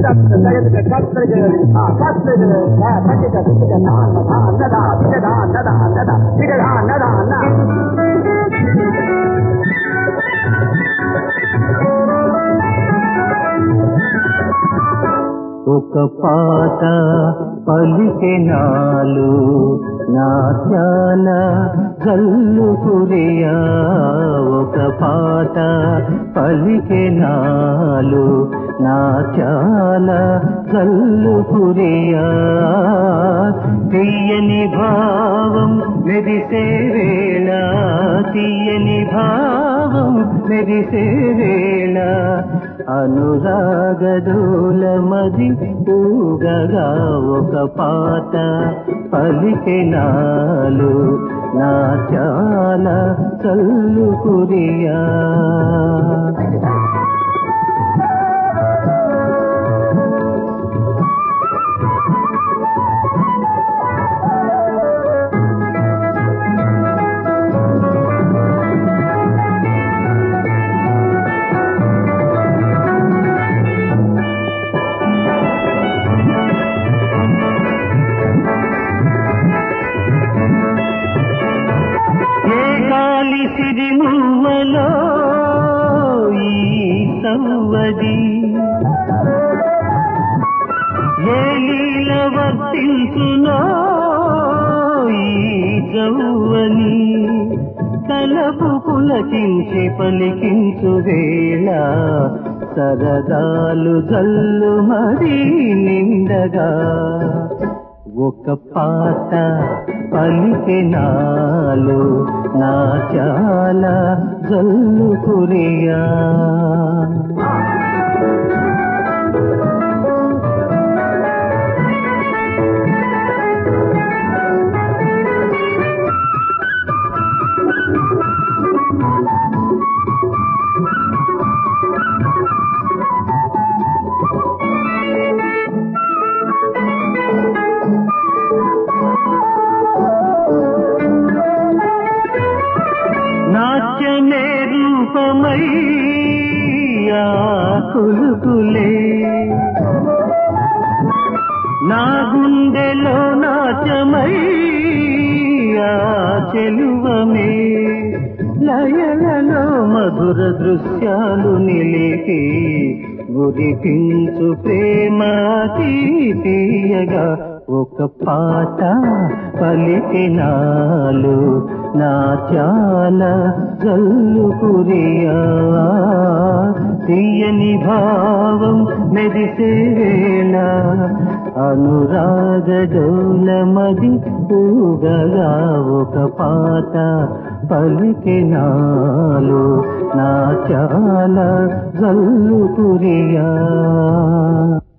ఒక పాట పలికెనాలు నాట్యాల జల్లు కురియా ఒక పాట పలికెనాలు నాట్యాల జల్లు కురియా తీయని భావం మెరిసే వేళ తీయని భావం మెరిసే వేళ అనురాగదూల మది ఊగగా ఒక పాట పలికెనాలు నా చాలా చల్లు కురియా ఏ గాలి సిరిమువ్వలో ఈ సవ్వది ఏ లీల వర్తించునో ఈ జౌవని తలపు పులకించి పలికించు వేళ సరదాలు జల్లు మరి నిండగా ఒక పాట పలికెనాలు నా చాలా జల్లు కురియా నాట్యమే రూపమై ఆ కులుకులే నా గుండెలో నాట్యమై ఆ చెలువమే లయలలో మధుర దృశ్యాలు నిలిపి గురిపించు ప్రేమ తీయగా ఒక పాట పలికినాలు నా చాలా జల్లు కురియా తీయని భావం మెరిసే వేళ అనురాగ డోల మది ఊగగా ఒక పాట పలికినాలు నా చాలా జల్లు కురియా